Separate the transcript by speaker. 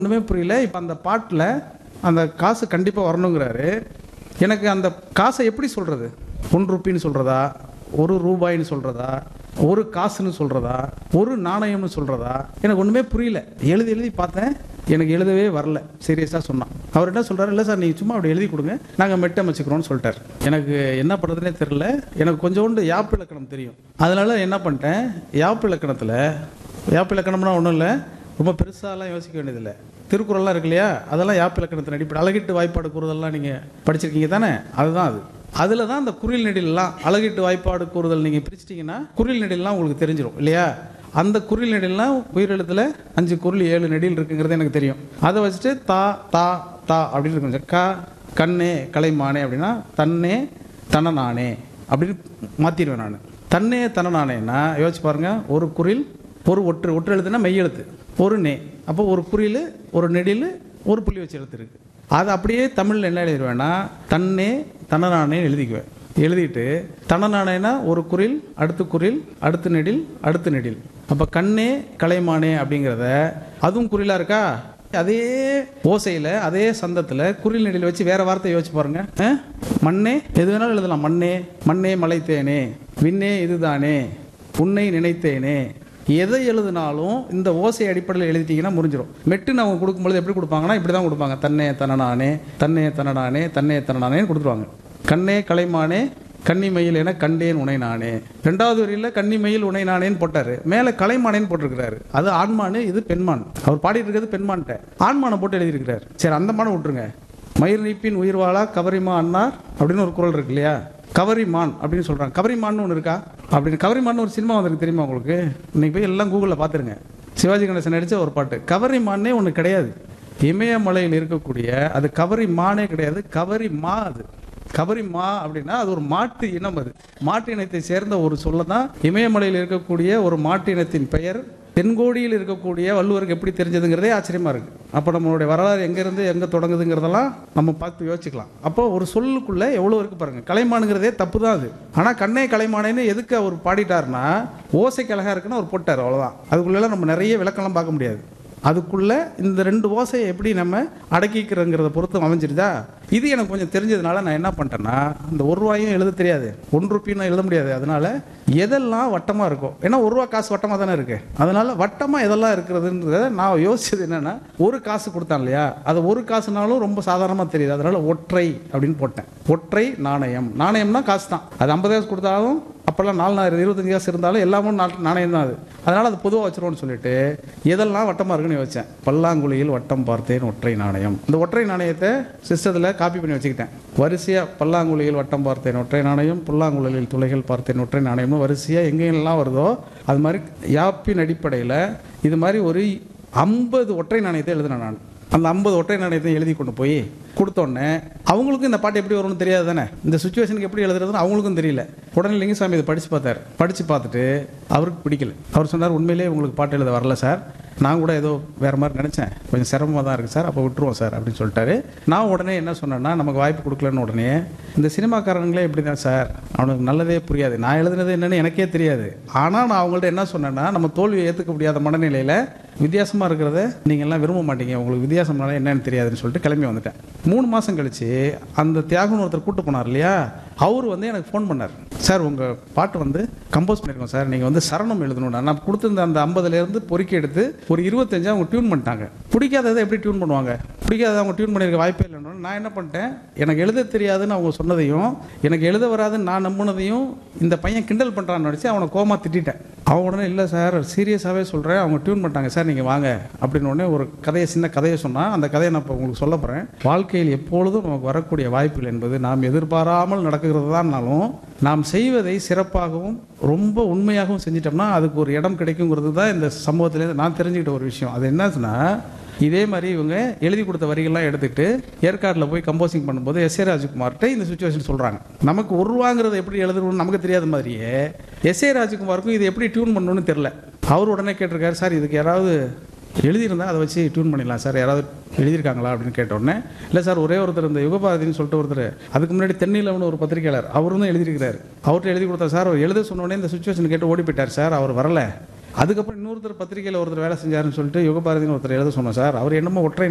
Speaker 1: ஒன்றுமே புரியல இப்போ அந்த பாட்டில் அந்த காசு கண்டிப்பாக வரணுங்கிறாரு எனக்கு அந்த காசை எப்படி சொல்கிறது ஒன் ருப்பின்னு சொல்கிறதா ஒரு ரூபாய்ன்னு சொல்கிறதா ஒரு காசுன்னு சொல்கிறதா ஒரு நாணயம்னு சொல்கிறதா எனக்கு ஒன்றுமே புரியல எழுதி எழுதி பார்த்தேன் எனக்கு எழுதவே வரல சீரியஸாக சொன்னான் அவர் என்ன சொல்கிறாரு இல்லை சார் நீங்கள் சும்மா அப்படி எழுதி கொடுங்க நாங்கள் மெட்டம் வச்சுக்கிறோம்னு சொல்லிட்டார் எனக்கு என்ன பண்ணுறதுனே தெரில எனக்கு கொஞ்சோண்டு யாப்பு இலக்கணம் தெரியும் அதனால என்ன பண்ணிட்டேன் யாப்பு இலக்கணத்தில் யாப்பு இலக்கணம்னா ஒன்றும் இல்லை ரொம்ப பெருசாலாம் யோசிக்க வேண்டியதில்லை திருக்குறள்லாம் இருக்கு இல்லையா அதெல்லாம் யாப்பு இலக்கணத்தின் அடிப்படை அழகிட்டு வாய்ப்பாடு கூறுதல்லாம் நீங்கள் படிச்சிருக்கீங்க தானே அதுதான் அது அதில் தான் அந்த குறில் நெடிலெலாம் அழகிட்டு வாய்ப்பாடு கூறுதல் நீங்கள் பிரிச்சிட்டிங்கன்னா குறில் நெடிலெலாம் உங்களுக்கு தெரிஞ்சிடும் இல்லையா அந்த குறில் நெடில்லாம் உயிரெழுத்தில் அஞ்சு குரில் ஏழு நெடில் இருக்குங்கிறது எனக்கு தெரியும் அதை வச்சுட்டு தா தா தா அப்படின்னு இருக்கும் க கண்ணே கலைமானே அப்படின்னா தன்னே தனநானே அப்படின்னு மாற்றிடுவேன் நான் தன்னே தனநானேன்னா யோசிச்சு பாருங்க ஒரு குரில் ஒரு ஒற்று ஒற்று எழுத்துனா மெய் எழுத்து ஒரு நே அப்போ ஒரு குறில் ஒரு நெடில் ஒரு புள்ளி வச்சு எழுத்து இருக்கு அதை அப்படியே தமிழில் என்ன எழுதிடுவேன்னா தன்னே தனநானே எழுதிக்குவேன் எழுதிட்டு தனநானேனா ஒரு குரில் அடுத்த குரில் அடுத்த நெடில் அடுத்த நெடில் அப்போ கண்ணே கலைமானே அப்படிங்கிறத அதுவும் குறிலா இருக்கா அதே ஓசையில் அதே சந்தத்தில் குறில் நெடில் வச்சு வேற வார்த்தை யோசிச்சு பாருங்க ஆ? மண்ணே எது வேணாலும் எழுதலாம் மண்ணே மண்ணே மலைத்தேனே விண்ணே இதுதானே உன்னை நினைத்தேனே எதை எழுதினாலும் இந்த ஓசை அடிப்படையில் எழுதிட்டீங்கன்னா முடிஞ்சிடும் மெட்டுன்னு அவங்க கொடுக்கும்பொழுது எப்படி கொடுப்பாங்கன்னா இப்படி தான் கொடுப்பாங்க தன்னே தனனானே தன்னே தனனானே தன்னே தனனானேன்னு கொடுத்துருவாங்க கண்ணே கலைமானே கன்னிமயில் என கண்டேன் உனை நானே ரெண்டாவது வரியில் கன்னிமயில் உனை நானேன்னு போட்டாரு மேலே கலைமானேன்னு போட்டிருக்கிறாரு அது ஆண்மானு இது பெண்மான் அவர் பாடிட்டு இருக்கிறது பெண்மான்ட்ட ஆண்மானை போட்டு எழுதியிருக்கிறார் சரி அந்த மானை விட்டுருங்க மயிர் நீப்பின் உயிர் வாழா கவரிமா அண்ணார் அப்படின்னு ஒரு குரல் இருக்கு இல்லையா கவரிமான் அப்படின்னு சொல்றாங்க கவரிமான்னு ஒன்று இருக்கா அப்படின்னு கவரிமான் ஒரு சினிமா வந்திருக்கு தெரியுமா உங்களுக்கு இன்னைக்கு போய் எல்லாம் கூகுளில் பார்த்துருங்க சிவாஜி கணேசன் நடிச்ச ஒரு பாட்டு கவரிமான்னே ஒன்று கிடையாது இமயமலையில் இருக்கக்கூடிய அது கவரி மானே கிடையாது கவரி மா அது கவரி மா அப்படின்னா அது ஒரு மாட்டு இனம் அது மாட்டு இனத்தை சேர்ந்த ஒரு சொல்ல தான் இமயமலையில் இருக்கக்கூடிய ஒரு மாட்டு இனத்தின் பெயர் தென்கோடியில் இருக்கக்கூடிய வள்ளுவருக்கு எப்படி தெரிஞ்சதுங்கிறதே ஆச்சரியமா இருக்கு அப்போ நம்மளுடைய வரலாறு எங்கேருந்து எங்கே தொடங்குதுங்கிறதெல்லாம் நம்ம பார்த்து யோசிச்சுக்கலாம் அப்போ ஒரு சொல்லுக்குள்ள எவ்வளோ இருக்கு பாருங்க கலைமானுங்கிறதே தப்பு தான் அது ஆனால் கண்ணே கலைமானேன்னு எதுக்கு அவர் பாடிட்டாருன்னா ஓசைக்கு அழகா இருக்குன்னு அவர் போட்டார் அவ்வளோதான் அதுக்குள்ளெல்லாம் நம்ம நிறைய விளக்கம்லாம் பார்க்க முடியாது அதுக்குள்ள இந்த ரெண்டு ஓசையை எப்படி நம்ம அடக்கிக்கிறோங்கிறத பொறுத்து அமைஞ்சிருதா இது எனக்கு கொஞ்சம் தெரிஞ்சதுனால நான் என்ன பண்ணிட்டேன்னா இந்த ஒரு ரூபாயும் எழுத தெரியாது ஒன்று ரூபாயும் எழுத முடியாது அதனால எதெல்லாம் வட்டமாக இருக்கும் ஏன்னா ஒரு ரூபா காசு வட்டமாக தானே இருக்கு அதனால வட்டமாக எதெல்லாம் இருக்கிறதுன்றத நான் யோசிச்சது என்னன்னா ஒரு காசு கொடுத்தான் இல்லையா அது ஒரு காசுனாலும் ரொம்ப சாதாரணமாக தெரியுது அதனால ஒற்றை அப்படின்னு போட்டேன் ஒற்றை நாணயம் நாணயம்னா காசு தான் அது ஐம்பது காசு கொடுத்தாலும் அப்போல்லாம் நாலு நாயிரம் இருபத்தஞ்சு காசு இருந்தாலும் எல்லாமும் நாட்டு நாணயம் தான் அது அதனால அது பொதுவாக வச்சிருவோம்னு சொல்லிட்டு எதெல்லாம் வட்டமாக இருக்குன்னு யோசிச்சேன் பல்லாங்குழியில் வட்டம் பார்த்தேன் ஒற்றை நாணயம் இந்த ஒற்றை நாணயத்தை சிஸ்டத்தில் காப்பி பண்ணி வச்சுக்கிட்டேன் வரிசையாக பல்லாங்குழியில் வட்டம் பார்த்தேன் ஒற்றை நாணயம் புல்லாங்குழலில் துளைகள் பார்த்தேன் ஒற்றை நாணயம்னு வரிசையாக எங்கெல்லாம் வருதோ அது மாதிரி யாப்பின் அடிப்படையில் இது மாதிரி ஒரு ஐம்பது ஒற்றை நாணயத்தை எழுதினேன் நான் அந்த ஐம்பது ஒற்றை நாணயத்தை எழுதி கொண்டு போய் கொடுத்தோடனே அவங்களுக்கும் இந்த பாட்டு எப்படி வரும்னு தெரியாது தானே இந்த சுச்சுவேஷனுக்கு எப்படி எழுதுறதுன்னு அவங்களுக்கும் தெரியல உடனே லிங்கசாமி இதை படித்து பார்த்தாரு படித்து பார்த்துட்டு அவருக்கு பிடிக்கல அவர் சொன்னார் உண்மையிலேயே உங்களுக்கு பாட்டு எழுத வரல சார் நான் கூட ஏதோ வேற மாதிரி நினச்சேன் கொஞ்சம் சிரமமாக தான் இருக்குது சார் அப்போ விட்டுருவோம் சார் அப்படின்னு சொல்லிட்டாரு நான் உடனே என்ன சொன்னேன்னா நமக்கு வாய்ப்பு கொடுக்கலன்னு உடனே இந்த சினிமாக்காரங்களே இப்படி தான் சார் அவனுக்கு நல்லதே புரியாது நான் எழுதுனது என்னன்னு எனக்கே தெரியாது ஆனால் நான் அவங்கள்ட்ட என்ன சொன்னேன்னா நம்ம தோல்வியை ஏற்றுக்க முடியாத மனநிலையில் வித்தியாசமாக இருக்கிறத நீங்கள் எல்லாம் விரும்ப மாட்டீங்க உங்களுக்கு வித்தியாசம்னால என்னன்னு தெரியாதுன்னு சொல்லிட்டு கிளம்பி வந்துட்டேன் மூணு மாதம் கழிச்சு அந்த தியாகம்னு ஒருத்தர் கூட்டு போனார் இல்லையா அவர் வந்து எனக்கு ஃபோன் பண்ணார் சார் உங்கள் பாட்டு வந்து கம்போஸ் பண்ணியிருக்கோம் சார் நீங்கள் வந்து சரணம் எழுதணும் நான் கொடுத்துருந்த அந்த ஐம்பதுலேருந்து பொறுக்கி எடுத்து ஒரு இருபத்தஞ்சு அவங்க டியூன் பண்ணிட்டாங்க பிடிக்காததை எப்படி டியூன் பண்ணுவாங்க பிடிக்காத அவங்க டியூன் பண்ணியிருக்க வாய்ப்பே இல்லைன்னு நான் என்ன பண்ணிட்டேன் எனக்கு எழுத தெரியாதுன்னு அவங்க சொன்னதையும் எனக்கு எழுத வராதுன்னு நான் நம்பினதையும் இந்த பையன் கிண்டல் பண்ணுறான்னு நினச்சி அவனை கோமா திட்டிட்டேன் அவன் உடனே இல்லை சார் சீரியஸாகவே சொல்கிறேன் அவங்க டியூன் பண்ணிட்டாங்க சார் நீங்கள் வாங்க அப்படின்னு உடனே ஒரு கதையை சின்ன கதையை சொன்னால் அந்த கதையை நான் இப்போ உங்களுக்கு சொல்ல போகிறேன் வாழ்க்கையில் எப்பொழுதும் நமக்கு வரக்கூடிய வாய்ப்புகள் என்பது நாம் எதிர்பாராமல் நடக்கிறது தான்னாலும் நாம் செய்வதை சிறப்பாகவும் ரொம்ப உண்மையாகவும் செஞ்சிட்டோம்னா அதுக்கு ஒரு இடம் கிடைக்குங்கிறது தான் இந்த சமூகத்திலேருந்து நான் தெரிஞ்சுக்கிட்ட ஒரு விஷயம் அது என்னச்சுன்னா இதே மாதிரி இவங்க எழுதி கொடுத்த வரிகள்லாம் எடுத்துக்கிட்டு ஏற்காட்டில் போய் கம்போசிங் பண்ணும்போது எஸ் ஏ ராஜ்குமார்கிட்ட இந்த சுச்சுவேஷன் சொல்கிறாங்க நமக்கு ஒரு ரூபாங்கிறது எப்படி எழுதணும்னு நமக்கு தெரியாத மாதிரியே எஸ் ஏ ராஜ்குமாருக்கும் இது எப்படி டியூன் பண்ணணும்னு தெரில அவர் உடனே கேட்டிருக்காரு சார் இதுக்கு யாராவது எழுதியிருந்தா அதை வச்சு டியூன் பண்ணிடலாம் சார் யாராவது எழுதியிருக்காங்களா அப்படின்னு கேட்ட உடனே இல்லை சார் ஒரே ஒருத்தர் இந்த யுகபாரதின்னு சொல்லிட்டு ஒருத்தர் அதுக்கு முன்னாடி தென்னிலவன் ஒரு பத்திரிகையாளர் அவரும் தான் எழுதியிருக்கிறார் அவர்கிட்ட எழுதி கொடுத்தா சார் அவர் எழுத சொன்ன உடனே இந்த சுச்சுவேஷன் கேட்டு ஓடி போயிட்டார் சார் அவர் வரல அதுக்கப்புறம் இன்னொருத்தர் பத்திரிக்கையில் ஒருத்தர் வேலை செஞ்சாருன்னு சொல்லிட்டு யுகபாரதின்னு ஒருத்தர் எழுத சொன்னோம் சார் அவர் என்னமோ ஒற்றை